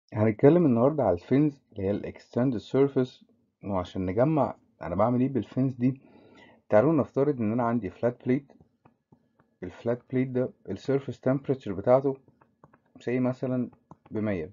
هنتكلم النهاردة على الفينز اللي هي الاكستند سيرفيس وعشان نجمع انا بعمل ايه بالفينز دي تعالوا نفترض ان انا عندي فلات بليت الفلات بليت ده السيرفيس تمبريتشر بتاعته زي مثلا بمية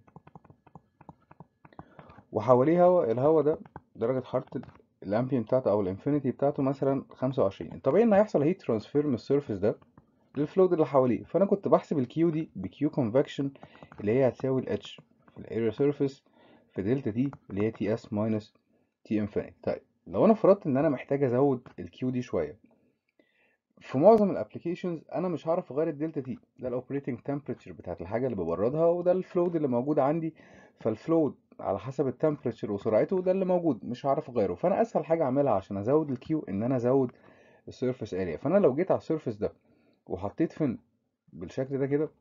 وحواليه هوا الهوا ده درجة حرارة الامبيان بتاعته او الانفينيتي بتاعته مثلا خمسة وعشرين طبيعي ان هيحصل هيت ترانسفير من السيرفيس ده للفلويد اللي حواليه فانا كنت بحسب الكيو دي بكيو كونفكشن اللي هي هتساوي الاتش في الاريا سيرفيس في دلتا تي اللي هي تي اس ماينس تي انفينيتي طيب لو انا فرضت ان انا محتاج ازود الكيو دي شويه في معظم الابلكيشنز انا مش هعرف اغير الدلتا تي ده الاوبريتنج تمبريتشر بتاعت الحاجه اللي ببردها وده الفلويد اللي موجود عندي فالفلويد على حسب التمبريتشر وسرعته ده اللي موجود مش هعرف اغيره فانا اسهل حاجه اعملها عشان ازود الكيو ان انا ازود السيرفيس اريا فانا لو جيت على السيرفيس ده وحطيت فين بالشكل ده كده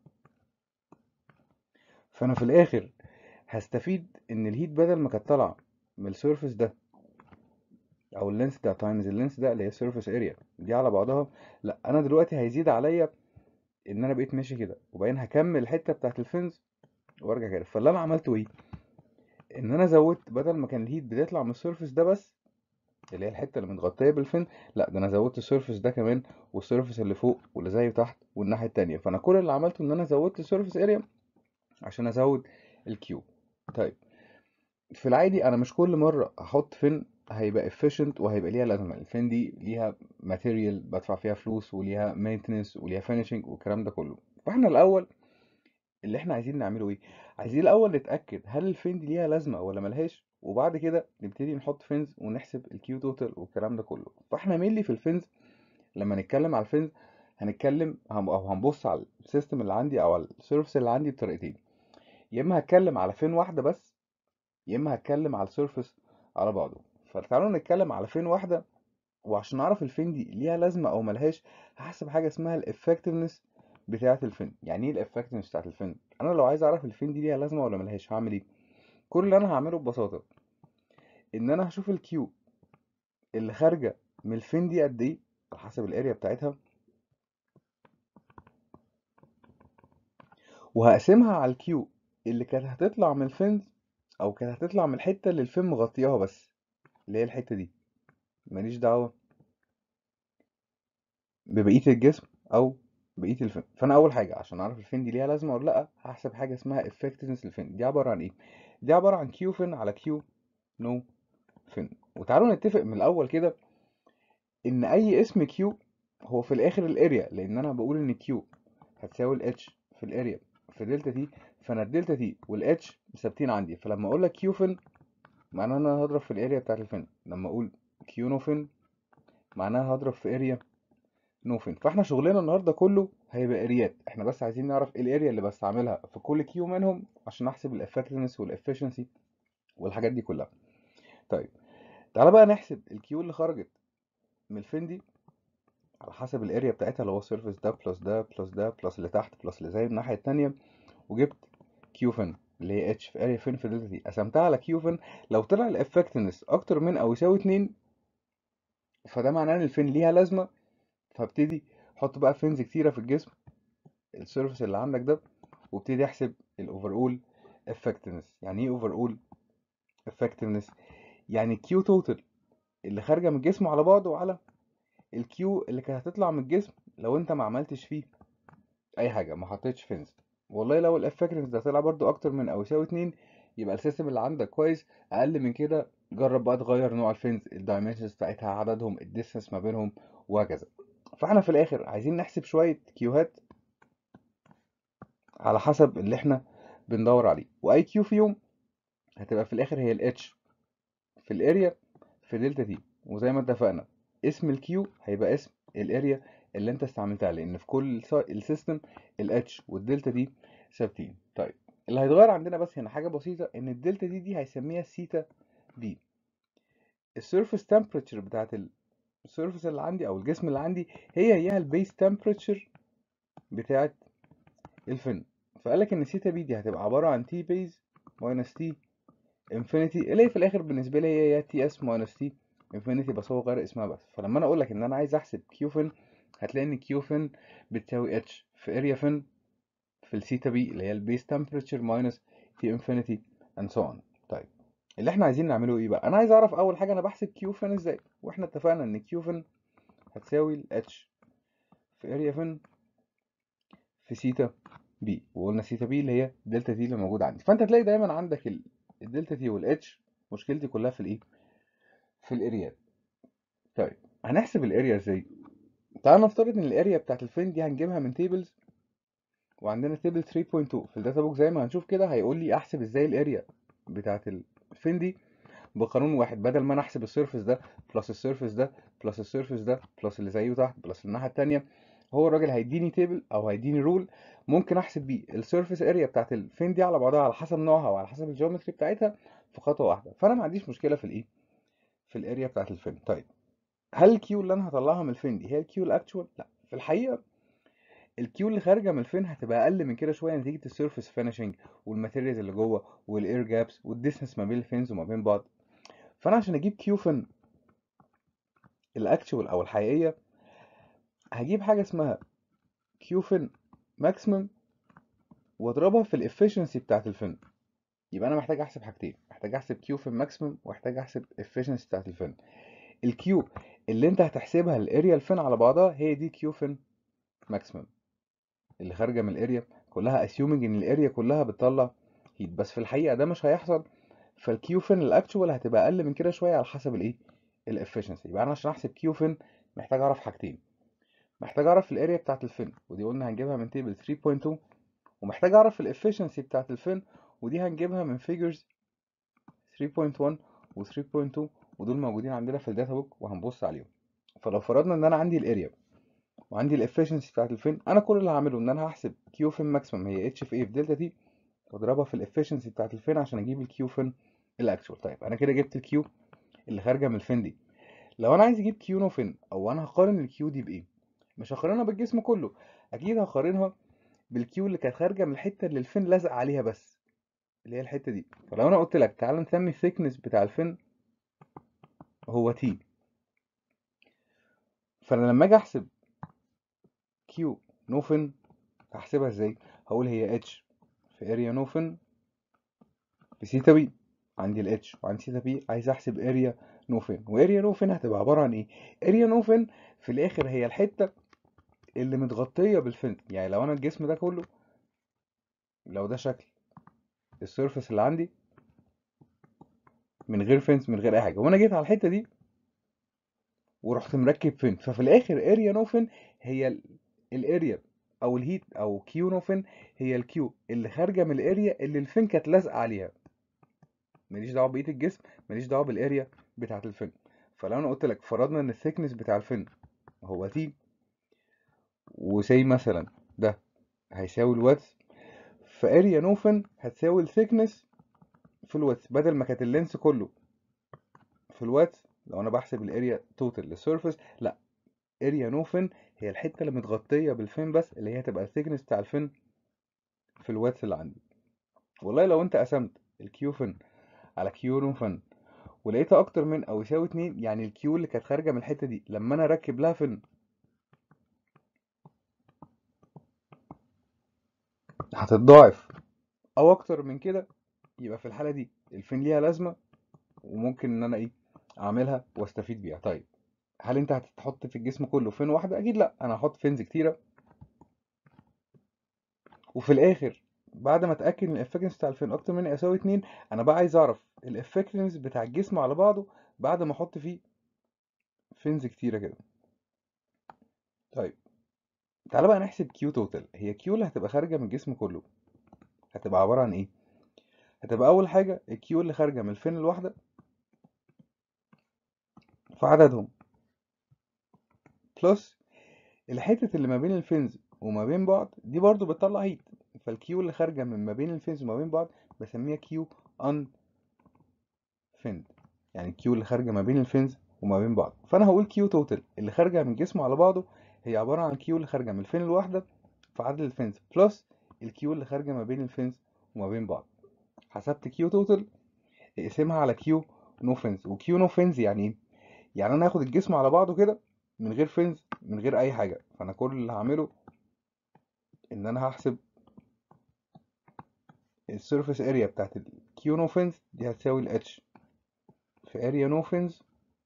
فانا في الاخر هستفيد ان الهيت بدل ما كانت طالعه من السيرفيس ده او اللينس ده تايمز اللينس ده اللي هي السيرفيس اريا دي على بعضها لا انا دلوقتي هيزيد عليا ان انا بقيت ماشي كده وبعدين هكمل الحته بتاعت الفنز وارجع كده فاللي انا عملته ايه ان انا زودت بدل ما كان الهيت بتطلع من السيرفيس ده بس اللي هي الحته اللي متغطيه بالفن لا ده انا زودت السيرفيس ده كمان والسيرفيس اللي فوق واللي زيه تحت والناحيه التانية فانا كل اللي عملته ان انا زودت السيرفيس اريا عشان ازود الكيو طيب في العادي انا مش كل مره احط فين هيبقى efficient وهيبقى ليها لازمه الفين دي ليها ماتيريال بدفع فيها فلوس وليها maintenance وليها finishing والكلام ده كله فاحنا الاول اللي احنا عايزين نعمله ايه عايزين الاول نتاكد هل الفين دي ليها لازمه ولا ملهاش وبعد كده نبتدي نحط فينز ونحسب الكيو توتال والكلام ده كله فاحنا مينلي في الفينز لما نتكلم على الفينز هنتكلم هم- او هنبص على السيستم اللي عندي او على السيرفس اللي عندي بطريقتين يا اما هتكلم على فين واحده بس يا اما هتكلم على السيرفس على بعضه فتعالوا نتكلم على فين واحده وعشان اعرف الفين دي ليها لازمه او ملهاش هحسب حاجه اسمها الافكتفنس بتاعه الفين يعني ايه الافكتفنس بتاعه الفين انا لو عايز اعرف الفين دي ليها لازمه ولا ملهاش هعمل ايه كل اللي انا هعمله ببساطه ان انا هشوف الكيو اللي خارجه من الفين دي قد ايه على حسب الاريا بتاعتها وهقسمها على الكيو اللي كانت هتطلع من الفين او كانت هتطلع من الحته اللي الفين مغطياها بس اللي هي الحته دي ماليش دعوه ببقيه الجسم او بقيه الفن فانا اول حاجه عشان اعرف الفين دي ليها لازمه ولا لا هحسب حاجه اسمها effectiveness الفين دي عباره عن ايه دي عباره عن كيو فين على كيو نو فين وتعالوا نتفق من الاول كده ان اي اسم كيو هو في الاخر الاريا لان انا بقول ان كيو هتساوي الاتش في الاريا في دلتا تي فانا الدلتا تي والاتش ثابتين عندي فلما اقول لك كيو فين معناها ان انا هضرب في الاريا بتاعت الفين لما اقول كيو نو فين معناها هضرب في اريا نوفين فاحنا شغلنا النهارده كله هيبقى اريات احنا بس عايزين نعرف ايه الاريا اللي بستعملها في كل كيو منهم عشان احسب الافكتفنس والافشنسي والحاجات دي كلها طيب تعالى بقى نحسب الكيو اللي خرجت من الفين دي على حسب الاريا بتاعتها اللي هو السيرفيس ده بلس ده بلس ده بلس اللي تحت بلس اللي زي الناحيه التانيه وجبت كيو فين اللي هي اتش في اريا فين في دلتا دي قسمتها على كيو فين لو طلع الافكتفنس اكتر من او يساوي 2 فده معناه ان الفين ليها لازمه فابتدي احط بقى فينز كتيره في الجسم السيرفيس اللي عندك ده وابتدي احسب الاوفر اول افكتفنس يعني ايه اوفر اول افكتفنس يعني الكيو توتال اللي خارجه من الجسم على بعضه وعلى الكيو اللي كانت هتطلع من الجسم لو انت ما عملتش فيه اي حاجه ما حطيتش فينز والله لو الافكتفنس ده طلع برضو اكتر من او يساوي 2 يبقى السيستم اللي عندك كويس اقل من كده جرب بقى تغير نوع الفينز الدايمنشنز بتاعتها عددهم الديستنس ما بينهم وهكذا فاحنا في الاخر عايزين نحسب شويه كيوهات على حسب اللي احنا بندور عليه واي كيو فيهم هتبقى في الاخر هي الاتش في الاريا في دلتا تي وزي ما اتفقنا اسم الكيو هيبقى اسم الاريا اللي انت استعملتها لان في كل السيستم الاتش والدلتا دي ثابتين طيب اللي هيتغير عندنا بس هنا حاجه بسيطه ان الدلتا دي دي هيسميها السيتا دي السيرفيس تمبريتشر بتاعت السيرفيس اللي عندي او الجسم اللي عندي هي هي البيس تمبريتشر بتاعت الفن فقال لك ان سيتا بي دي هتبقى عباره عن تي بيز ماينس تي انفينيتي اللي هي في الاخر بالنسبه لي هي تي اس ماينس تي انفينيتي بس هو غير اسمها بس فلما انا اقول لك ان انا عايز احسب كيو فين هتلاقي ان كيو فين بتساوي اتش في اريا فين في السيتا بي اللي هي البيس تمبريتشر ماينس تي انفينيتي اند سو اون طيب اللي احنا عايزين نعمله ايه بقى انا عايز اعرف اول حاجه انا بحسب كيو فين ازاي واحنا اتفقنا ان كيو فين هتساوي الاتش في اريا فين في سيتا بي وقلنا سيتا بي اللي هي دلتا تي اللي موجوده عندي فانت تلاقي دايما عندك ال- الدلتا تي والاتش مشكلتي كلها في الايه في الاريات طيب هنحسب الاريا ازاي تعال نفترض ان الاريا بتاعت الفين دي هنجيبها من تيبلز وعندنا تيبل 3.2 في الداتا بوك زي ما هنشوف كده هيقول لي احسب ازاي الاريا بتاعت الفين دي بقانون واحد بدل ما انا احسب السيرفس ده بلس السيرفس ده بلس السيرفس ده بلس اللي زيه تحت بلس الناحيه التانيه هو الراجل هيديني تيبل او هيديني رول ممكن احسب بيه السيرفس اريا بتاعت الفين دي على بعضها على حسب نوعها وعلى حسب الجيومتري بتاعتها في خطوه واحده فانا ما عنديش مشكله في الايه في الاريا بتاعت الفين طيب هل الكيو اللي انا هطلعها من الفين دي هي الكيو الاكتوال لا في الحقيقه الكيو اللي خارجه من الفين هتبقى اقل من كده شويه نتيجه السيرفيس فينيشنج والماتيريالز اللي جوه والاير جابس والديستنس ما بين الفينز وما بين بعض فانا عشان اجيب كيو فين الاكتوال او الحقيقيه هجيب حاجه اسمها كيو فين ماكسيمم واضربها في الافشنسي بتاعت الفين يبقى انا محتاج احسب حاجتين محتاج احسب كيو فين ماكسيمم ومحتاج احسب efficiency بتاعت الفين الكيو اللي انت هتحسبها الاريا الفين على بعضها هي دي كيو فين ماكسيمم اللي خارجه من الاريا كلها assuming ان الاريا كلها بتطلع هيت بس في الحقيقه ده مش هيحصل فالكيو فين الاكتوال هتبقى اقل من كده شويه على حسب الايه الافشنسي يبقى انا عشان احسب كيو فين محتاج اعرف حاجتين محتاج اعرف الاريا بتاعت الفين ودي قلنا هنجيبها من تيبل 3.2 ومحتاج اعرف الافشنسي بتاعت الفين ودي هنجيبها من فيجرز 3.1 و 3.2 ودول موجودين عندنا في الداتا بوك وهنبص عليهم فلو فرضنا ان انا عندي الاريا وعندي الافشنسي بتاعت الفين انا كل اللي هعمله ان انا هحسب كيو فين ماكسيمم هي اتش في اي في دلتا تي واضربها في الافشنسي بتاعت الفين عشان اجيب الكيو فين الاكتوال طيب انا كده جبت الكيو اللي خارجه من الفين دي لو انا عايز اجيب كيو نو فين او انا هقارن الكيو دي بايه مش هقارنها بالجسم كله اكيد هقارنها بالكيو اللي كانت خارجه من الحته اللي الفين لازق عليها بس اللي هي الحته دي فلو انا قلت لك تعال نسمي الثيكنس بتاع الفين هو تي فانا لما اجي احسب كيو نو فين هحسبها ازاي هقول هي اتش في اريا نو فين في سيتا بي عندي الاتش وعندي سيتا بي عايز احسب اريا نو فين واريا نو فين هتبقى عباره عن ايه اريا نو فين في الاخر هي الحته اللي متغطيه بالفين يعني لو انا الجسم ده كله لو ده شكل السيرفس اللي عندي من غير فينس من غير اي حاجه وانا جيت على الحته دي ورحت مركب فين ففي الاخر اريا نو فين هي الاريا او الهيت او كيو نو فين هي الكيو اللي خارجه من الاريا اللي الفين كانت لازقه عليها ماليش دعوه بقيه الجسم ماليش دعوه بالاريا بتاعه الفين فلو انا قلت لك فرضنا ان الثيكنس بتاع الفين هو تي وسي مثلا ده هيساوي الواتس فاريا نو فين هتساوي الثيكنس في الواتس بدل ما كانت اللينس كله في الواتس لو انا بحسب الاريا توتال للسيرفيس لا اريا نو فين هي الحته اللي متغطيه بالفين بس اللي هي هتبقى الثيكنس بتاع الفين في الواتس اللي عندي والله لو انت قسمت الكيو فين على كيو نو فين ولقيتها اكتر من او يساوي اتنين يعني الكيو اللي كانت خارجه من الحته دي لما انا اركب لها فين هتتضاعف او اكتر من كده يبقى في الحاله دي الفين ليها لازمه وممكن ان انا ايه اعملها واستفيد بيها طيب هل انت هتحط في الجسم كله فين واحده اكيد لا انا هحط فينز كتيره وفي الاخر بعد ما اتاكد ان الافكتنس بتاع الفين اكتر من يساوي اتنين انا بقى عايز اعرف الافكتنس بتاع الجسم على بعضه بعد ما احط فيه فينز كتيره كده طيب تعالى بقى نحسب كيو توتال هي كيو اللي هتبقى خارجه من الجسم كله هتبقى عباره عن ايه هتبقى اول حاجه الكيو اللي خارجه من الفين الواحده في عددهم بلس الحتة اللي ما بين الفينز وما بين بعض دي برضو بتطلع هيت فالكيو اللي خارجة من ما بين الفينز وما بين بعض بسميها كيو ان فيند يعني الكيو اللي خارجة ما بين الفينز وما بين بعض فانا هقول كيو توتال اللي خارجة من جسمه على بعضه هي عبارة عن كيو اللي خارجة من الفين الواحدة في عدد الفينز بلس الكيو اللي خارجة ما بين الفينز وما بين بعض حسبت كيو توتال اقسمها على كيو نو فينز وكيو نو فينز يعني ايه يعني انا هاخد الجسم على بعضه كده من غير فينز من غير اي حاجه فانا كل اللي هعمله ان انا هحسب السيرفيس اريا بتاعت الكيو نو فينز دي هتساوي الاتش في اريا نو فينز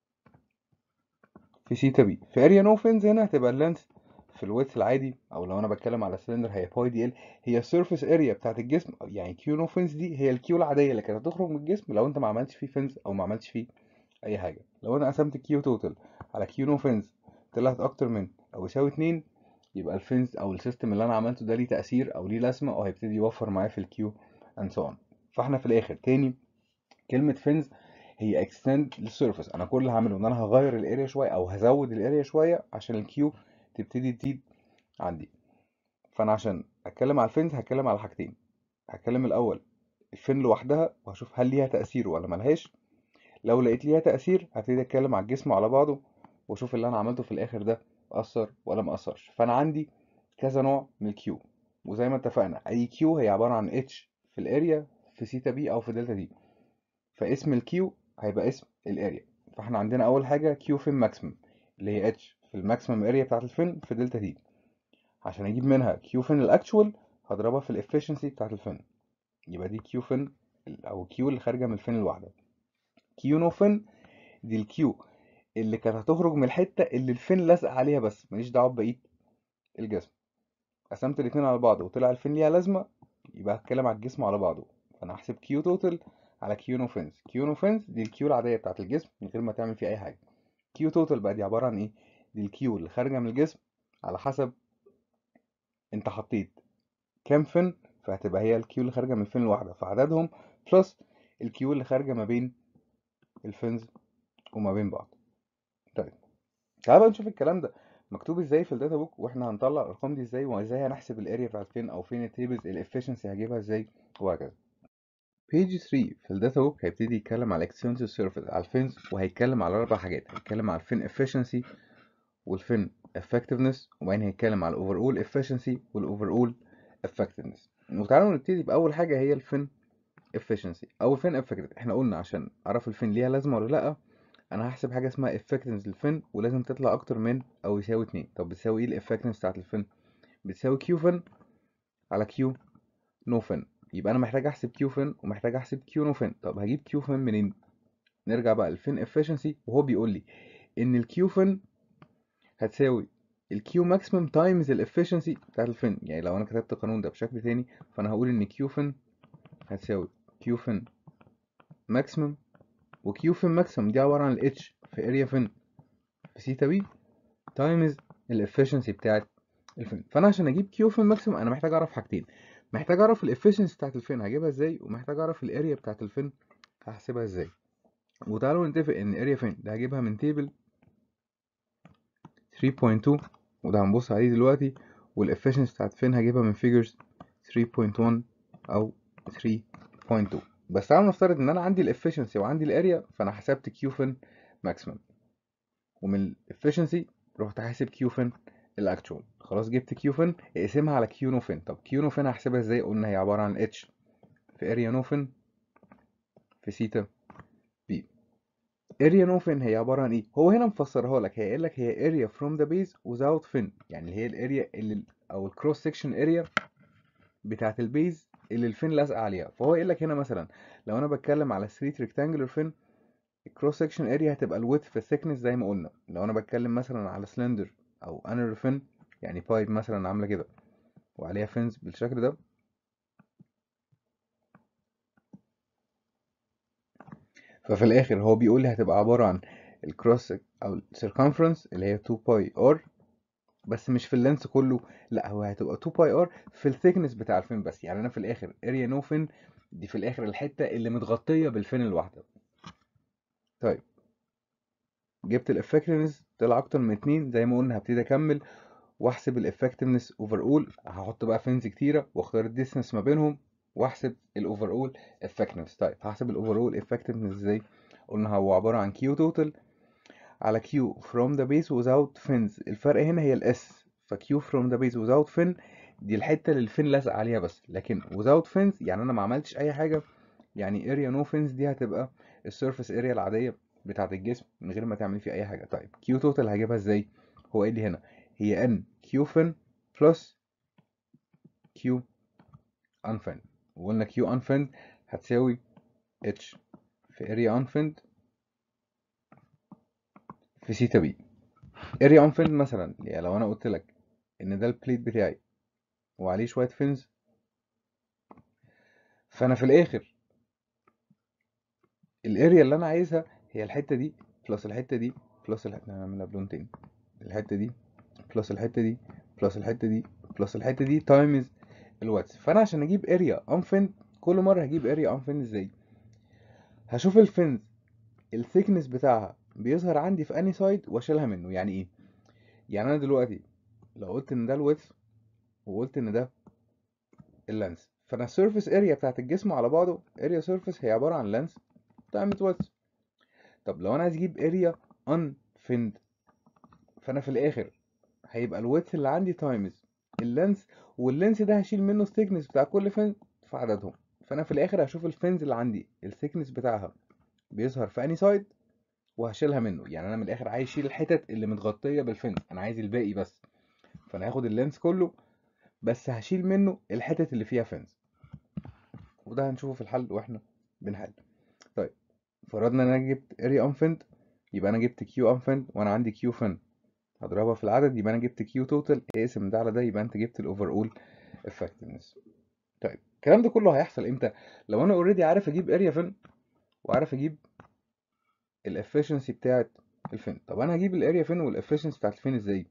في سيتا بي في اريا نو فينز هنا هتبقى اللينث في الويدث العادي او لو انا بتكلم على سلندر هي باي دي ال هي السيرفيس اريا بتاعت الجسم يعني كيو نو فينز دي هي الكيو العاديه اللي كانت هتخرج من الجسم لو انت ما عملتش فيه فينز او ما عملتش فيه اي حاجه لو انا قسمت كيو توتال على كيو نو فينز طلعت اكتر من او يساوي اتنين يبقى الفينز او السيستم اللي انا عملته ده ليه تاثير او ليه لازمه او هيبتدي يوفر معايا في الكيو اند سو اون فاحنا في الاخر تاني كلمه فينز هي اكستند للسيرفيس انا كل اللي هعمله ان انا هغير الاريا شويه او هزود الاريا شويه عشان الكيو تبتدي تزيد عندي فانا عشان اتكلم على الفينز هتكلم على حاجتين هتكلم الاول الفين لوحدها وهشوف هل ليها تاثير ولا ملهاش لو لقيت ليها تاثير هبتدي اتكلم على الجسم على بعضه واشوف اللي انا عملته في الاخر ده اثر ولا ما اثرش فانا عندي كذا نوع من الكيو وزي ما اتفقنا اي كيو هي عباره عن اتش في الاريا في سيتا بي او في دلتا دي فاسم الكيو هيبقى اسم الاريا فاحنا عندنا اول حاجه كيو فين ماكسيمم اللي هي اتش في الماكسيمم اريا بتاعت الفين في دلتا دي عشان اجيب منها كيو فين الاكتوال هضربها في الافشنسي بتاعت الفين يبقى دي كيو فين او كيو اللي خارجه من الفين الواحده كيو نو فين دي الكيو اللي كانت هتخرج من الحته اللي الفين لازق عليها بس ماليش دعوه ببقيه الجسم قسمت الاتنين على بعض وطلع الفين ليها لازمه يبقى هتكلم على الجسم على بعضه فانا هحسب كيو توتال على كيو نو فينز كيو نو فينز دي الكيو العاديه بتاعت الجسم من غير ما تعمل فيه اي حاجه كيو توتال بقى دي عباره عن ايه دي الكيو اللي خارجه من الجسم على حسب انت حطيت كام فين فهتبقى هي الكيو اللي خارجه من الفين الواحده فعددهم بلس الكيو اللي خارجه ما بين الفينز وما بين بعض طيب تعال بقى نشوف الكلام ده مكتوب ازاي في الداتا بوك واحنا هنطلع الارقام دي ازاي وازاي هنحسب الاريا بتاعت فين او فين التيبلز الافشنسي هجيبها ازاي وهكذا بيج 3 في الداتا بوك هيبتدي يتكلم على اكستنسيف سيرفيس على الفينز وهيتكلم على اربع حاجات هيتكلم على الفين efficiency والفين effectiveness وبعدين هيتكلم على الاوفر اول efficiency والاوفر اول effectiveness وتعالوا نبتدي باول حاجه هي الفين efficiency او الفين effectiveness احنا قلنا عشان اعرف الفين ليها لازمه ولا لا انا هحسب حاجه اسمها effectiveness للفين ولازم تطلع اكتر من او يساوي اتنين طب بتساوي ايه الافكتنس بتاعت الفين بتساوي كيو فين على كيو نو فين يبقى انا محتاج احسب كيو فين ومحتاج احسب كيو نو فين طب هجيب كيو فين منين نرجع بقى للفين efficiency وهو بيقول لي ان الكيو فين هتساوي الكيو ماكسيمم تايمز الافشنسي بتاعت الفين يعني لو انا كتبت القانون ده بشكل تاني فانا هقول ان كيو فين هتساوي كيو فين ماكسيمم وكيو فين ماكسيمم دي عباره عن الاتش في اريا فين في سيتا بي تايمز الافشنسي بتاعت الفين فانا عشان اجيب كيو فين ماكسيمم انا محتاج اعرف حاجتين محتاج اعرف الافشنسي بتاعت الفين هجيبها ازاي ومحتاج اعرف الاريا بتاعت الفين هحسبها ازاي وتعالوا نتفق ان اريا فين ده هجيبها من تيبل 3.2 وده هنبص عليه دلوقتي والافشنسي بتاعت فين هجيبها من figures 3.1 او 3.2 بس تعالوا نفترض ان انا عندي الافشنسي وعندي الاريا فانا حسبت كيو فين ماكسيمم ومن الافشنسي رحت حاسب كيو فين الاكتوال خلاص جبت كيو فين اقسمها على كيو نو فين طب كيو نو فين هحسبها ازاي قلنا هي عباره عن اتش في اريا نو فين في سيتا بي اريا نو فين هي عباره عن ايه هو هنا مفسرها لك هي قايل لك هي اريا فروم ذا بيز without فين يعني اللي هي الاريا اللي او الكروس سكشن اريا بتاعت البيز اللي الفين لازقه عليها فهو قايل لك هنا مثلا لو انا بتكلم على 3 ريكتانجلر فين الكروس سكشن اريا هتبقى الويدث في الثيكنس زي ما قلنا لو انا بتكلم مثلا على سلندر او انر فين يعني بايب مثلا عامله كده وعليها فينز بالشكل ده ففي الاخر هو بيقول لي هتبقى عباره عن الكروس او السيركمفرنس اللي هي 2 باي ار بس مش في اللينس كله لا هو هتبقى 2 باي ار في الثيكنس بتاع الفين بس يعني انا في الاخر اريا نو فين دي في الاخر الحته اللي متغطيه بالفين الواحده طيب جبت الافكتفنس طلع اكتر من اتنين زي ما قلنا هبتدي اكمل واحسب الافكتفنس اوفر اول هحط بقى فينز كتيره واختار الديستنس ما بينهم واحسب الاوفر اول افكتفنس طيب هحسب الاوفر اول افكتفنس ازاي قلنا هو عباره عن كيو توتال على كيو from the base without fins الفرق هنا هي الاس فكيو from the base without fin دي الحته اللي الفين لازق عليها بس لكن without fins يعني انا ما عملتش اي حاجه يعني area no fins دي هتبقى السيرفيس اريا العاديه بتاعه الجسم من غير ما تعمل فيه اي حاجه طيب كيو توتال هجيبها ازاي هو قايل لي هنا هي ان كيو فين بلس كيو ان فين وقلنا كيو unfend هتساوي اتش في area unfend في سيتا بي area unfend مثلا يعني لو انا قلت لك ان ده البليت بتاعي وعليه شوية فينز فانا في الاخر الاريا اللي انا عايزها هي الحتة دي بلس الحتة دي بلس الحتة هنعملها بلون تاني الحتة دي بلس الحتة دي بلس الحتة دي بلس الحتة دي تايمز الواتس فانا عشان اجيب اريا انفند كل مرة هجيب اريا انفند ازاي هشوف الفنز الثيكنس بتاعها بيظهر عندي في اني سايد واشيلها منه يعني ايه يعني انا دلوقتي لو قلت ان ده الويدث وقلت ان ده اللانس فانا السيرفيس اريا بتاعت الجسم على بعضه اريا سيرفيس هي عباره عن لانس تايمز ويدث طب لو انا عايز اجيب اريا unfinned فانا في الاخر هيبقى الويدث اللي عندي تايمز اللانس واللينس ده هشيل منه الثيكنس بتاع كل فين في عددهم فانا في الاخر هشوف الفينز اللي عندي الثيكنس بتاعها بيظهر في اني سايد وهشيلها منه يعني انا من الاخر عايز اشيل الحتت اللي متغطيه بالفينز انا عايز الباقي بس فانا هاخد اللينس كله بس هشيل منه الحتت اللي فيها فينز وده هنشوفه في الحل واحنا بنحل طيب فرضنا ان انا جبت اريا انفند يبقى انا جبت كيو انفند وانا عندي كيو فن هضربها في العدد يبقى انا جبت كيو توتال اقسم ده على ده يبقى انت جبت الاوفر اول افكتفنس طيب الكلام ده كله هيحصل امتى لو انا اوريدي عارف اجيب اريا فن وعارف اجيب الافشنسي بتاعت الفن طب انا هجيب الاريا فين والافشنسي بتاعت الفين ازاي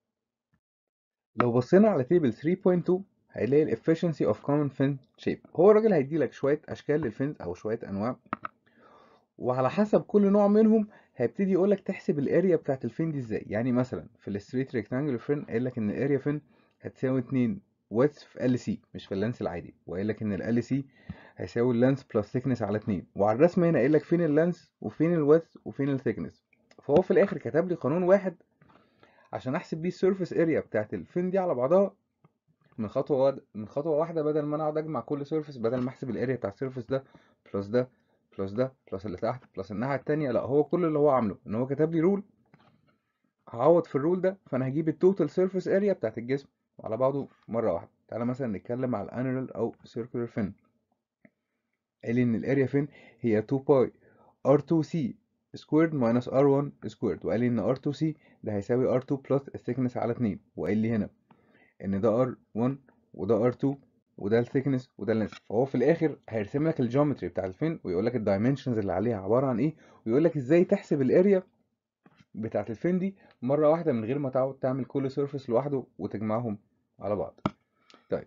لو بصينا على تيبل 3.2 هيلاقي الافشنسي اوف كومن فين شيب هو الراجل هيدي لك شويه اشكال للفينز او شويه انواع وعلى حسب كل نوع منهم هيبتدي يقول لك تحسب الاريا بتاعت الفين دي ازاي يعني مثلا في الستريت ريكتانجل فين قايل لك ان الاريا فين هتساوي 2 ويدث في ال سي مش في اللانس العادي وقايل لك ان ال سي هيساوي اللانس بلس ثيكنس على 2 وعلى الرسمه هنا قايل لك فين اللانس وفين الويدث وفين الثيكنس فهو في الاخر كتب لي قانون واحد عشان احسب بيه السيرفيس اريا بتاعت الفين دي على بعضها من خطوه واد... من خطوه واحده بدل ما انا اقعد اجمع كل سيرفيس بدل ما احسب الاريا بتاع السيرفيس ده بلس ده بلس ده بلس اللي تحت بلس الناحيه التانية لا هو كل اللي هو عامله ان هو كتب لي رول هعوض في الرول ده فانا هجيب التوتال سيرفيس اريا بتاعت الجسم على بعضه مره واحده تعالى مثلا نتكلم على الانرال او سيركولار فين قال لي ان الاريا فين هي 2 باي r2c سكويرد ماينس r1 سكويرد وقال لي ان r2c ده هيساوي r2 بلس الثيكنس على 2 وقال لي هنا ان ده r1 وده r2 وده الثيكنس وده اللينس فهو في الاخر هيرسم لك الجيومتري بتاع الفين ويقول لك الدايمنشنز اللي عليها عباره عن ايه ويقول لك ازاي تحسب الاريا بتاعت الفين دي مره واحده من غير ما تقعد تعمل كل سيرفيس لوحده وتجمعهم على بعض طيب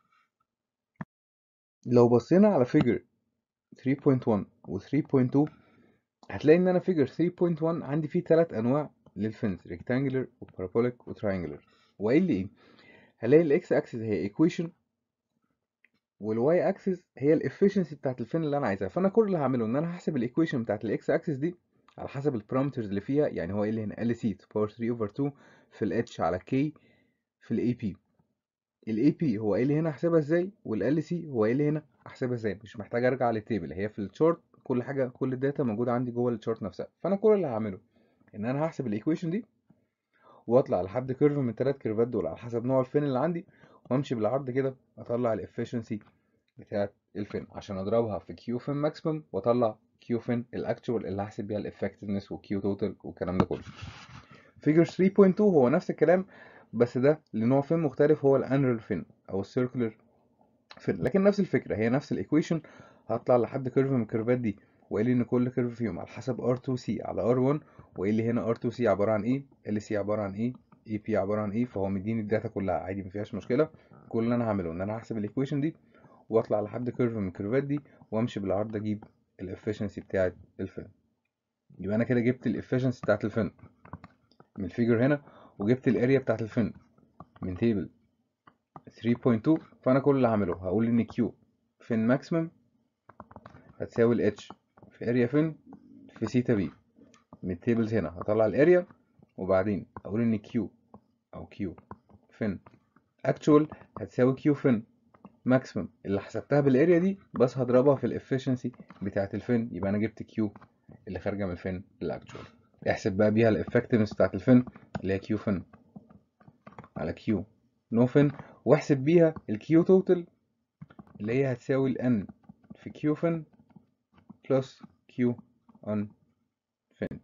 لو بصينا على فيجر 3.1 و 3.2 هتلاقي ان انا فيجر 3.1 عندي فيه ثلاث انواع للفنز ريكتانجلر وبارابوليك وتراينجلر وقايل لي ايه هلاقي الاكس اكسس هي ايكويشن والواي اكسس هي الافشنسي بتاعت الفين اللي انا عايزها فانا كل اللي هعمله ان انا هحسب الايكويشن بتاعت الاكس اكسس دي على حسب البارامترز اللي فيها يعني هو قايل لي هنا ال سي باور 3 اوفر 2 في الاتش على كي في الاي بي الاي بي هو قايل لي هنا احسبها ازاي والال سي هو قايل لي هنا احسبها ازاي مش محتاج ارجع للتيبل هي في الشارت كل حاجه كل الداتا موجوده عندي جوه الشارت نفسها فانا كل اللي هعمله ان انا هحسب الايكويشن دي واطلع لحد كيرف من الثلاث كيرفات دول على حسب نوع الفين اللي عندي وامشي بالعرض كده اطلع الافشنسي بتاعت الفين عشان اضربها في كيو فين ماكسيمم واطلع كيو فين الاكتوال اللي هحسب بيها الافكتفنس وكيو توتال والكلام ده كله فيجر 3.2 هو نفس الكلام بس ده لنوع فين مختلف هو الانرال فين او السيركلر فين لكن نفس الفكره هي نفس الايكويشن هطلع لحد كيرف من الكيرفات دي وقال لي ان كل كيرف فيهم على حسب R2C على R1 وقال لي هنا R2C عباره عن ايه LC عباره عن ايه EP عباره عن ايه فهو مديني الداتا كلها عادي مفيهاش مشكله كل اللي انا هعمله ان انا هحسب الايكويشن دي واطلع لحد كيرف من الكيرفات دي وامشي بالعرض اجيب الافشنسي بتاعت الفن يبقى انا كده جبت الافشنسي بتاعت الفن من الفيجر هنا وجبت الاريا بتاعت الفن من تيبل 3.2 فانا كل اللي هعمله هقول ان كيو فين ماكسيمم هتساوي الاتش في اريا فين في سيتا بي من التيبلز هنا هطلع الاريا وبعدين اقول ان كيو او كيو فين اكتوال هتساوي كيو فين ماكسيمم اللي حسبتها بالاريا دي بس هضربها في الافشنسي بتاعت الفين يبقى انا جبت كيو اللي خارجه من الفين الاكتوال احسب بقى بيها الافكتفنس بتاعت الفين اللي هي كيو فين على كيو نو فين واحسب بيها الكيو توتال اللي هي هتساوي ال n في q fin plus q on fin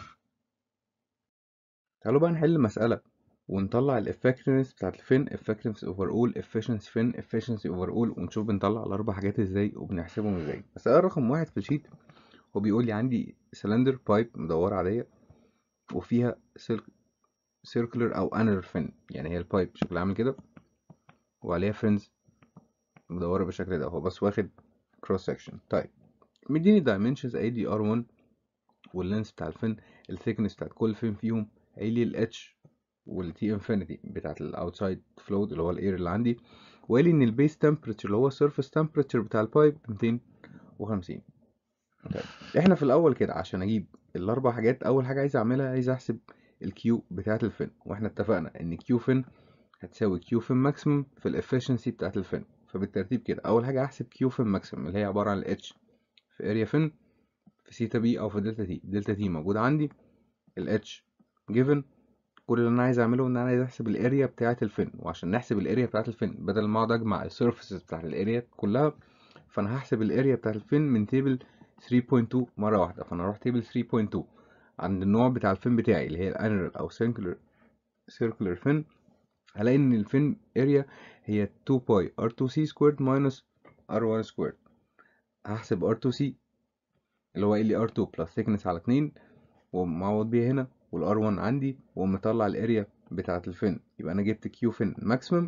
تعالوا بقى نحل مسألة ونطلع ال effectiveness بتاعت الفين effectiveness overall efficiency fin efficiency overall ونشوف بنطلع الأربع حاجات ازاي وبنحسبهم ازاي مسألة رقم واحد في الشيت هو بيقول لي عندي سلندر بايب مدورة عادية وفيها سيركلر أو انر فين يعني هي البايب شكلها عامل كده وعليها فرينز مدورة بالشكل ده هو بس واخد كروس سكشن طيب مديني dimensions ادي دي ار1 واللينس بتاع الفين الثيكنس بتاعت كل فين فيهم قايل لي الاتش والتي انفينيتي بتاعت الاوتسايد فلو اللي هو الاير اللي عندي وقال لي ان البيس تمبريتشر اللي هو السيرفيس تمبريتشر بتاع البايب 250 طيب احنا في الاول كده عشان اجيب الاربع حاجات اول حاجه عايز اعملها عايز احسب الكيو بتاعت الفين واحنا اتفقنا ان كيو فين هتساوي كيو فين ماكسيمم في الافشنسي بتاعت الفين فبالترتيب كده اول حاجه هحسب كيو فين ماكسيمم اللي هي عباره عن الاتش في اريا فين في سيتا بي او في دلتا تي دلتا تي موجود عندي الاتش جيفن كل اللي انا عايز اعمله ان انا عايز احسب الاريا بتاعه الفن وعشان نحسب الاريا بتاعه الفن بدل ما اقعد اجمع السيرفيسز بتاعه الاريا كلها فانا هحسب الاريا بتاعه الفن من تيبل 3.2 مره واحده فانا هروح تيبل 3.2 عند النوع بتاع الفن بتاعي اللي هي الانرال او سيركلر سيركلر فن هلاقي ان الفن اريا هي 2 باي r2c سكويرد ماينس r1 سكويرد هحسب r2c اللي هو اللي r2 بلس thickness على 2 ومعوض بيها هنا والار 1 عندي ومطلع الاريا بتاعه الفن يبقى انا جبت كيو فن ماكسيمم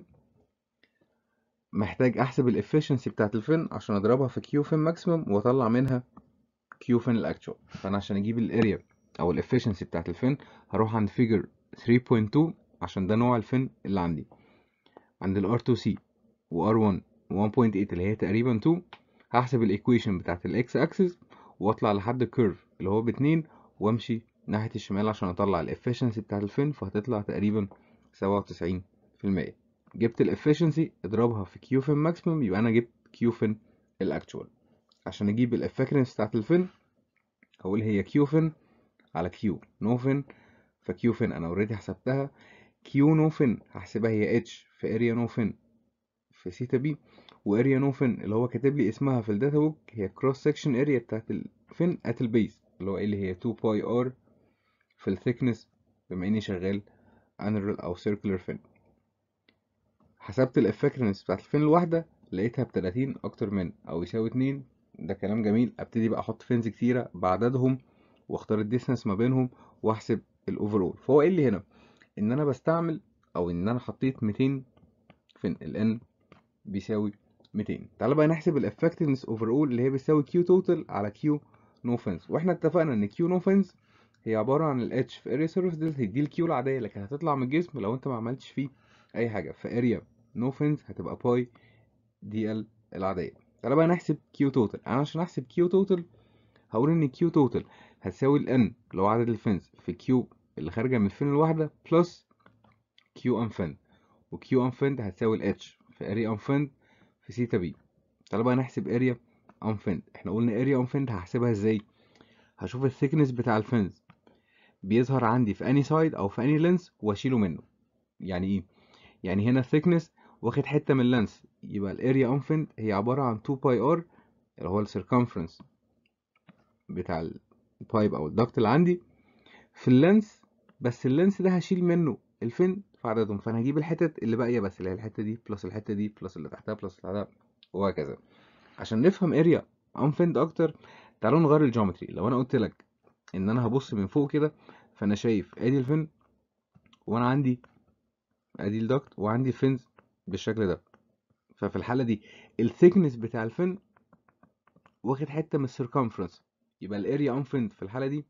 محتاج احسب الافشنسي بتاعه الفن عشان اضربها في كيو فن ماكسيمم واطلع منها كيو فن الاكتوال فانا عشان اجيب الاريا او الافشنسي بتاعه الفن هروح عند فيجر 3.2 عشان ده نوع الفن اللي عندي عند الار 2 سي وار 1 1.8 اللي هي تقريبا 2 هحسب الايكويشن بتاعه الاكس اكسس واطلع لحد الكيرف اللي هو باتنين وامشي ناحية الشمال عشان اطلع الافشنسي بتاعت الفن فهتطلع تقريبا سبعة وتسعين في المية جبت الافشنسي اضربها في كيو فن ماكسيمم يبقى انا جبت كيو فن الاكتوال عشان اجيب الافكتنس بتاعت الفن هقول هي كيو فن على كيو نو فن فكيو فن انا اوريدي حسبتها كيو نو فن هحسبها هي اتش في اريا نو فن في سيتا بي واريا نو فن اللي هو كاتب لي اسمها في الداتا بوك هي كروس سكشن اريا بتاعت الفن ات البيس اللي هو اللي هي 2 باي ار في الثيكنس بما اني شغال انرال او سيركلر فين حسبت الافكتنس بتاعت الفين الواحده لقيتها ب 30 اكتر من او يساوي 2 ده كلام جميل ابتدي بقى احط فينز كتيره بعددهم واختار الديستنس ما بينهم واحسب الاوفرول فهو قال لي هنا ان انا بستعمل او ان انا حطيت 200 فين الان بيساوي 200 تعال بقى نحسب الافكتنس اوفرول اللي هي بتساوي كيو توتال على كيو نو فينز واحنا اتفقنا ان كيو نو فينز هي عبارة عن ال H في اريا سيرفيس دلتا دي الكيو العادية لكن هتطلع من الجسم لو انت ما عملتش فيه اي حاجة في اريا نو فينز هتبقى باي دي ال العادية تعالى بقى نحسب كيو توتال انا عشان احسب كيو توتال هقول ان كيو توتال هتساوي ال N اللي هو عدد الفينز في كيو اللي خارجة من الفين الواحدة بلس كيو انفند وكيو انفند هتساوي ال H في اريا انفند في سيتا بي تعالى بقى نحسب اريا انفند احنا قلنا اريا انفند هحسبها ازاي هشوف الثيكنس بتاع الفينز بيظهر عندي في اني سايد او في اني لينس واشيله منه يعني ايه يعني هنا thickness واخد حته من اللينس يبقى الاريا انفنت هي عباره عن 2 باي ار اللي هو السيركمفرنس بتاع البايب او الدكت اللي عندي في اللينس بس اللينس ده هشيل منه الفن في عددهم فانا هجيب الحتت اللي باقيه بس اللي هي الحته دي بلس الحته دي بلس اللي تحتها بلس اللي تحتها وهكذا عشان نفهم اريا انفنت اكتر تعالوا نغير الجيومتري لو انا قلت لك ان انا هبص من فوق كده فانا شايف ادي الفن وانا عندي ادي الدكت وعندي الفنز بالشكل ده ففي الحالة دي الثيكنس بتاع الفن واخد حتة من السيركمفرنس يبقى الاريا انفنت في الحالة دي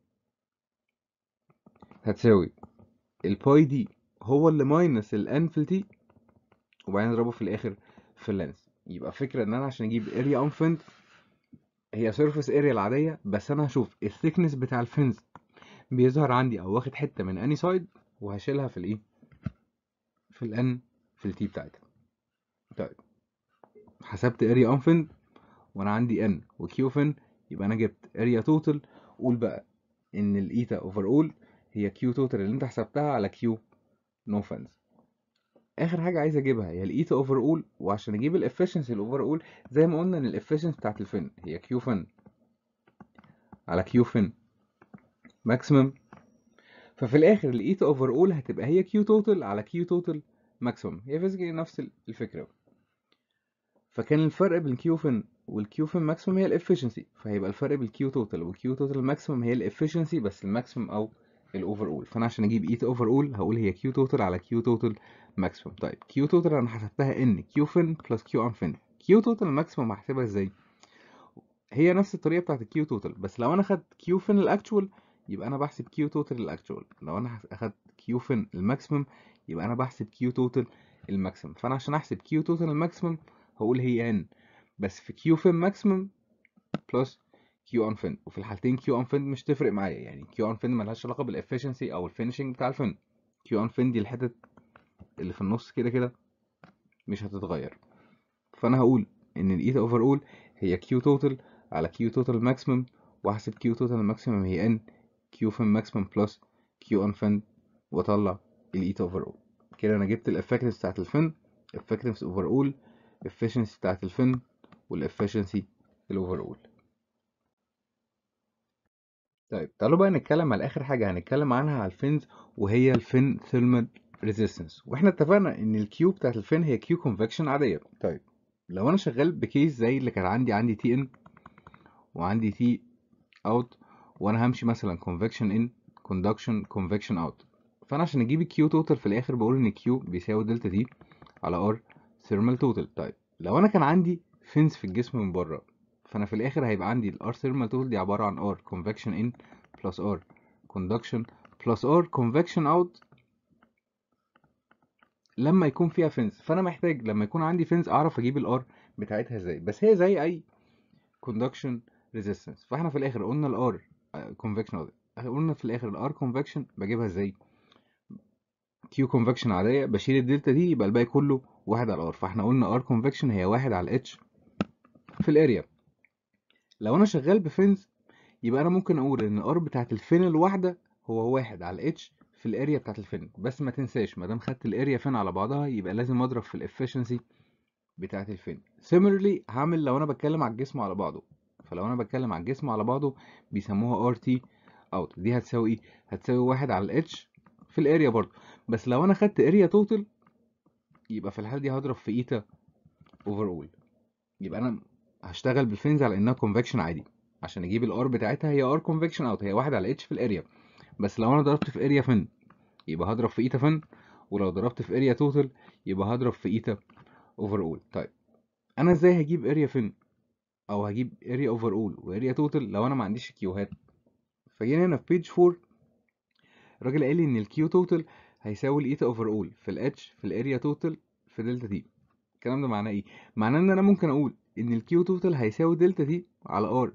هتساوي الباي دي هو اللي ماينس الان في التي وبعدين نضربه في الاخر في اللينس يبقى فكرة ان انا عشان اجيب اريا انفنت هي سيرفيس اريا العادية بس انا هشوف الثيكنس بتاع الفنز بيظهر عندي او واخد حتة من اني سايد وهشيلها في الايه في الان في التي بتاعتها طيب حسبت اريا انفن وانا عندي ان وكيو فن يبقى انا جبت اريا توتال قول بقى ان الايتا اوفر اول هي كيو توتال اللي انت حسبتها على كيو نو فنز اخر حاجه عايز اجيبها هي الايتا اوفر اول وعشان اجيب الافشنسي الاوفر اول زي ما قلنا ان الافشنسي بتاعت الفن هي كيو فن على كيو فن ماكسيمم ففي الاخر الايتا اوفر اول هتبقى هي كيو توتال على كيو توتال ماكسيمم هي فيزيكالي نفس الفكره فكان الفرق بين الكيو فن والكيو فن ماكسيمم هي الافشنسي فهيبقى الفرق بين الكيو توتال والكيو توتال ماكسيمم هي الافشنسي بس الماكسيمم او الاوفر اول فانا عشان اجيب ايتا اوفر اول هقول هي كيو توتال على كيو توتال ماكسيمم طيب كيو توتال انا حسبتها ان كيو فن بلس كيو ان فن كيو توتال ماكسيمم هحسبها ازاي هي نفس الطريقه بتاعت الكيو توتال بس لو انا خدت كيو فن الاكتوال يبقى انا بحسب كيو توتال الاكتوال لو انا اخدت كيو فن الماكسيمم يبقى انا بحسب كيو توتال الماكسيمم فانا عشان احسب كيو توتال الماكسيمم هقول هي ان بس في كيو فن ماكسيمم بلس كيو ان فن وفي الحالتين كيو ان فن مش تفرق معايا يعني كيو ان فن ملهاش علاقه بالافشنسي او الفينشنج بتاع الفن كيو ان فن دي الحتت اللي في النص كده كده مش هتتغير فانا هقول ان الايتا اوفر اول هي كيو توتال على كيو توتال ماكسيمم واحسب كيو توتال ماكسيمم هي ان كيو فن ماكسيمم بلس كيو ان فن واطلع الايتا اوفر اول كده انا جبت الافكتنس بتاعت الفن effectiveness اوفر اول efficiency بتاعت الفن والافشنسي الاوفر اول طيب تعالوا بقى نتكلم على اخر حاجه هنتكلم عنها على الفنز وهي الفن ثيرمال ريزيستنس واحنا اتفقنا ان الكيو بتاعت الفن هي كيو كونفكشن عاديه طيب لو انا شغال بكيس زي اللي كان عندي عندي تي ان وعندي تي اوت وانا همشي مثلا كونفكشن ان كوندكشن كونفكشن اوت فانا عشان اجيب الكيو توتال في الاخر بقول ان كيو بيساوي دلتا تي على ار ثيرمال توتال طيب لو انا كان عندي فينز في الجسم من بره فانا في الاخر هيبقى عندي الار ثيرمال توتال دي عباره عن ار كونفكشن ان بلس ار كوندكشن بلس ار كونفكشن اوت لما يكون فيها فينز فانا محتاج لما يكون عندي فينز اعرف اجيب الار بتاعتها ازاي بس هي زي اي كوندكشن ريزيستنس فاحنا في الاخر قلنا الار كونفكشن قلنا في الاخر الار كونفكشن بجيبها ازاي كيو كونفكشن عاديه بشيل الدلتا دي يبقى الباقي كله واحد على ار فاحنا قلنا ار كونفكشن هي واحد على اتش في الاريا لو انا شغال بفينز يبقى انا ممكن اقول ان ار بتاعت الفين الواحده هو واحد على اتش في الاريا بتاعت الفين بس ما تنساش ما دام خدت الاريا فين على بعضها يبقى لازم اضرب في الافشنسي بتاعت الفين similarly هعمل لو انا بتكلم على الجسم على بعضه فلو انا بتكلم على الجسم على بعضه بيسموها ار تي اوت دي هتساوي ايه هتساوي واحد على الاتش في الاريا برضه بس لو انا خدت اريا توتال يبقى في الحاله دي هضرب في ايتا اوفر اول يبقى انا هشتغل بالفينز على انها كونفكشن عادي عشان اجيب الار بتاعتها هي ار كونفكشن اوت هي واحد على اتش في الاريا بس لو انا ضربت في اريا فن يبقى هضرب في ايتا فن ولو ضربت في اريا توتال يبقى هضرب في ايتا اوفر اول طيب انا ازاي هجيب اريا فن او هجيب اريا اوفر اول واريا توتال لو انا ما عنديش كيوهات فجينا هنا في بيج 4 الراجل قال لي ان الكيو توتال هيساوي الايتا اوفر اول في الاتش في الاريا توتال في دلتا تي الكلام ده معناه ايه معناه ان انا ممكن اقول ان الكيو توتال هيساوي دلتا تي على ار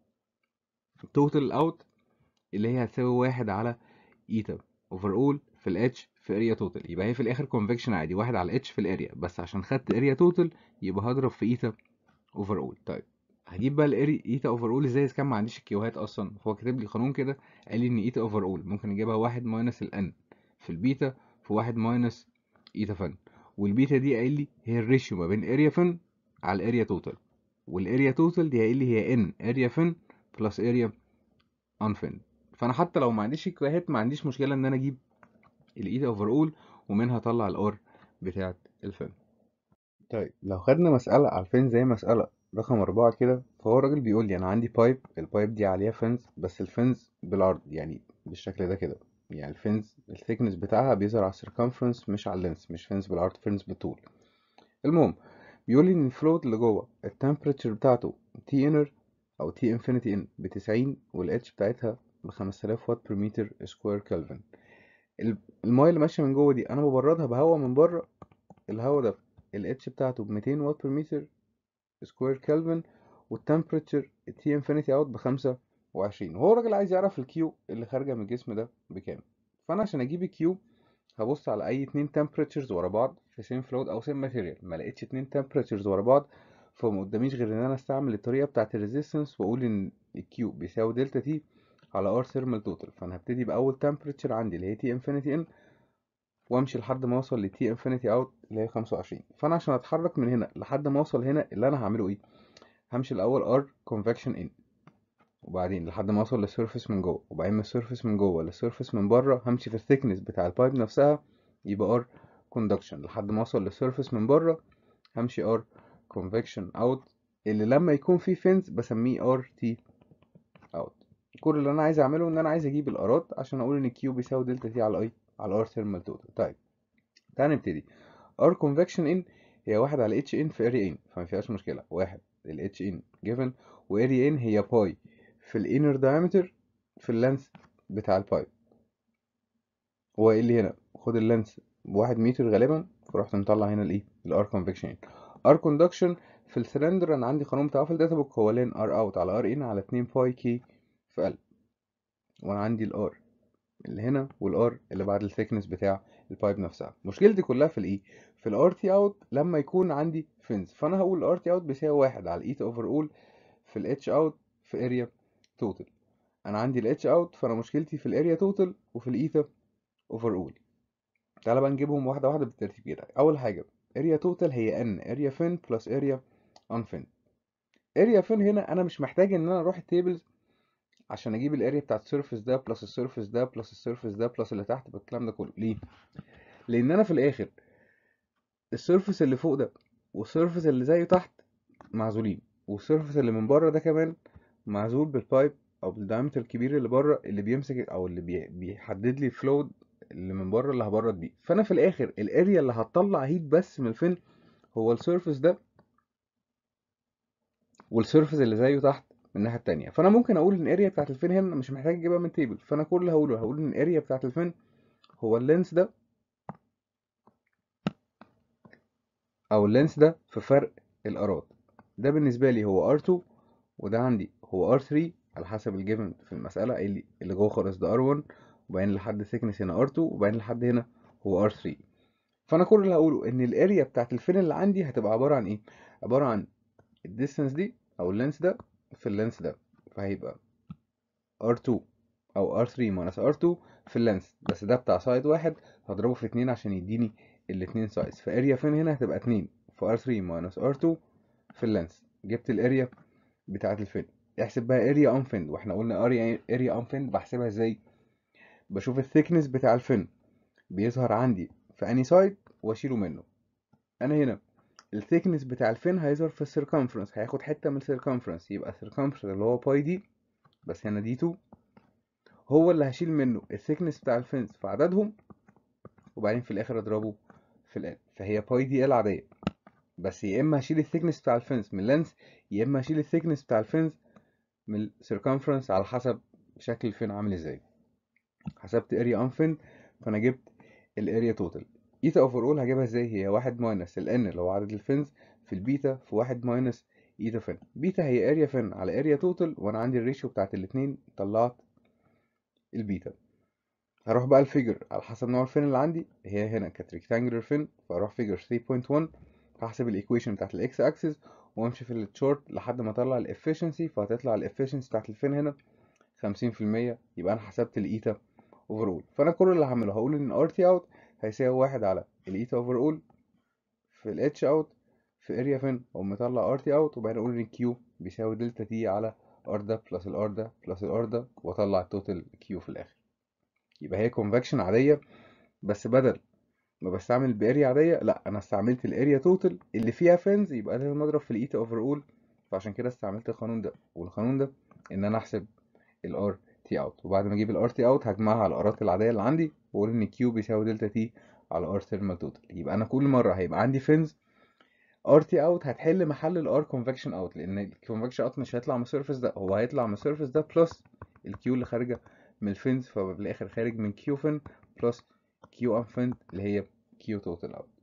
توتال اوت اللي هي هتساوي واحد على ايتا اوفر اول في الاتش في اريا توتال يبقى هي في الاخر كونفكشن عادي واحد على اتش في الاريا بس عشان خدت اريا توتال يبقى هضرب في ايتا اوفر اول طيب هجيب بقى الاري ايتا اوفر اول ازاي اذا كان ما عنديش الكيوهات اصلا هو كاتب لي قانون كده قال لي ان ايتا اوفر اول ممكن اجيبها واحد ماينس الان في البيتا في واحد ماينس ايتا فن والبيتا دي قايل لي هي الريشيو ما بين اريا فن على الاريا توتال والاريا توتال دي قايل لي هي ان اريا فن بلس اريا ان فن فانا حتى لو ما عنديش الكيوهات ما عنديش مشكله ان انا اجيب الايتا اوفر اول ومنها اطلع الار بتاعت الفن طيب لو خدنا مسألة على الفين زي مسألة رقم أربعة كده فهو الراجل بيقول لي أنا عندي بايب البايب دي عليها فنز بس الفنز بالعرض يعني بالشكل ده كده يعني الفنز الثيكنس بتاعها بيظهر على السيركمفرنس مش على اللينس مش فنز بالعرض فنز بالطول المهم بيقول لي إن الفلويد اللي جوه التمبريتشر بتاعته تي انر أو تي انفينيتي ان بتسعين والاتش بتاعتها بخمسة آلاف وات بير متر سكوير كلفن المايه اللي ماشية من جوه دي أنا ببردها بهواء من بره الهواء ده الاتش بتاعته ب 200 وات بير متر سكوير كلفن والتمبريتشر تي انفينيتي اوت ب 25 وهو الراجل عايز يعرف الكيو اللي خارجه من الجسم ده بكام فانا عشان اجيب الكيو هبص على اي اتنين تمبريتشرز ورا بعض في سيم فلويد او سيم ماتيريال ما لقيتش اتنين تمبريتشرز ورا بعض فما قداميش غير ان انا استعمل الطريقه بتاعه الريزيستنس واقول ان الكيو بيساوي دلتا تي على ار ثيرمال توتال فانا هبتدي باول تمبريتشر عندي اللي هي تي انفينيتي ان وامشي لحد ما اوصل لتي انفينيتي اوت اللي هي 25 فانا عشان اتحرك من هنا لحد ما اوصل هنا اللي انا هعمله ايه همشي الاول ار كونفكشن ان وبعدين لحد ما اوصل للسيرفيس من جوه وبعدين من السيرفيس من جوه للسيرفيس من بره همشي في الثيكنس بتاع البايب نفسها يبقى ار كوندكشن لحد ما اوصل للسيرفيس من بره همشي ار كونفكشن اوت اللي لما يكون فيه فينز بسميه ار تي اوت كل اللي انا عايز اعمله ان انا عايز اجيب الارات عشان اقول ان كيو بيساوي دلتا تي على اي على ار ثيرمال توتال طيب تعال نبتدي ار كونفكشن ان هي واحد على اتش ان في اريا ان فما فيهاش مشكله واحد الاتش ان جيفن واريا ان هي باي في الانر دايمتر في اللينث بتاع البايب هو ايه اللي هنا خد اللينث بواحد متر غالبا فرحت مطلع هنا الايه الار كونفكشن ار كوندكشن في السلندر انا عندي قانون بتاعه في الداتا بوك هو لين ار اوت على ار ان على 2 باي كي في ال وانا عندي الار اللي هنا والار اللي بعد الثيكنس بتاع البايب نفسها مشكلتي كلها في الايه في الار تي اوت لما يكون عندي فينز فانا هقول الار تي اوت بيساوي واحد على الايت اوفر اول في الاتش اوت في اريا توتال انا عندي الاتش اوت فانا مشكلتي في الاريا توتال وفي الايتا اوفر اول تعالى بقى نجيبهم واحده واحده بالترتيب كده اول حاجه اريا توتال هي ان اريا فين بلس اريا ان فين اريا فين هنا انا مش محتاج ان انا اروح التيبلز عشان اجيب الاريا بتاعت السيرفيس ده بلس السيرفيس ده بلس السيرفيس ده بلس اللي تحت بالكلام ده كله ليه لان انا في الاخر السيرفيس اللي فوق ده والسيرفيس اللي زيه تحت معزولين والسيرفيس اللي من بره ده كمان معزول بالبايب او بالدايمتر الكبير اللي بره اللي بيمسك او اللي بي- بيحدد لي الفلو اللي من بره اللي هبرد بيه فانا في الاخر الاريا اللي هتطلع هيت بس من الفين هو السيرفيس ده والسيرفيس اللي زيه تحت من الناحيه التانية فانا ممكن اقول ان الاريا بتاعت الفين هنا مش محتاج اجيبها من تيبل فانا كل اللي هقوله هقول ان الاريا بتاعت الفين هو اللينس ده او اللينس ده في فرق الارات ده بالنسبه لي هو R2 وده عندي هو R3 على حسب الجيفن في المساله قايل لي اللي جوه خالص ده R1 وبعدين لحد thickness هنا R2 وبعدين لحد هنا هو R3 فانا كل اللي هقوله ان الاريا بتاعت الفين اللي عندي هتبقى عباره عن ايه عباره عن الديستانس دي او اللينس ده في اللينس ده فهيبقى R2 او R3 minus R2 في اللينس بس ده بتاع سايد واحد هضربه في اتنين عشان يديني الاتنين سايز فاريا فين هنا هتبقى اتنين في R3 minus R2 في اللينس جبت الاريا بتاعت الفين احسب بقى اريا انفند واحنا قلنا اريا اريا انفند بحسبها ازاي بشوف الثيكنس بتاع الفين بيظهر عندي في اني سايد واشيله منه انا هنا الثيكنس بتاع الفين هيظهر في السيركمفرنس هياخد حته من السيركمفرنس يبقى السيركمفرنس اللي هو باي دي بس هنا دي 2 هو اللي هشيل منه الثيكنس بتاع الفينز في عددهم وبعدين في الاخر اضربه في ال فهي باي دي ال عاديه بس يا اما هشيل الثيكنس بتاع الفينز من اللينس يا اما هشيل الثيكنس بتاع الفينز من السيركمفرنس على حسب شكل الفين عامل ازاي حسبت اريا انفين فانا جبت الاريا توتال ايتا اوفر اول هجيبها ازاي هي واحد ماينس الان اللي هو عدد الفينز في البيتا في واحد ماينس ايتا فين بيتا هي اريا فين على اريا توتال وانا عندي الريشيو بتاعت الاتنين طلعت البيتا هروح بقى الفيجر على حسب نوع الفين اللي عندي هي هنا كانت ريكتانجلر فين فاروح فيجر 3.1 هحسب الايكويشن بتاعت الاكس اكسس وامشي في التشورت لحد ما اطلع الافشنسي فهتطلع الافشنسي بتاعت الفين هنا 50% يبقى انا حسبت الايتا اوفر اول فانا كل اللي هعمله هقول ان ار تي اوت هيساوي واحد على الايتا اوفر اول في الاتش اوت في اريا فين اقوم مطلع ار تي اوت وبعدين اقول ان كيو بيساوي دلتا تي على ار ده بلس الار ده بلس الار ده واطلع التوتال كيو في الاخر يبقى هي كونفكشن عاديه بس بدل ما بستعمل باريا عاديه لا انا استعملت الاريا توتال اللي فيها فينز يبقى ده المضرب في الايتا اوفر اول فعشان كده استعملت القانون ده والقانون ده ان انا احسب الار تي اوت وبعد ما اجيب الار تي اوت هجمعها على الارات العاديه اللي عندي واقول ان كيو بيساوي دلتا تي على ار ثيرمال توتال يبقى انا كل مره هيبقى عندي فينز ار تي اوت هتحل محل الار كونفكشن اوت لان الكونفكشن اوت مش هيطلع من السيرفيس ده هو هيطلع من السيرفيس ده بلس الكيو اللي خارجه من الفينز ففي الاخر خارج من كيو فين بلس كيو ان فين اللي هي كيو توتال اوت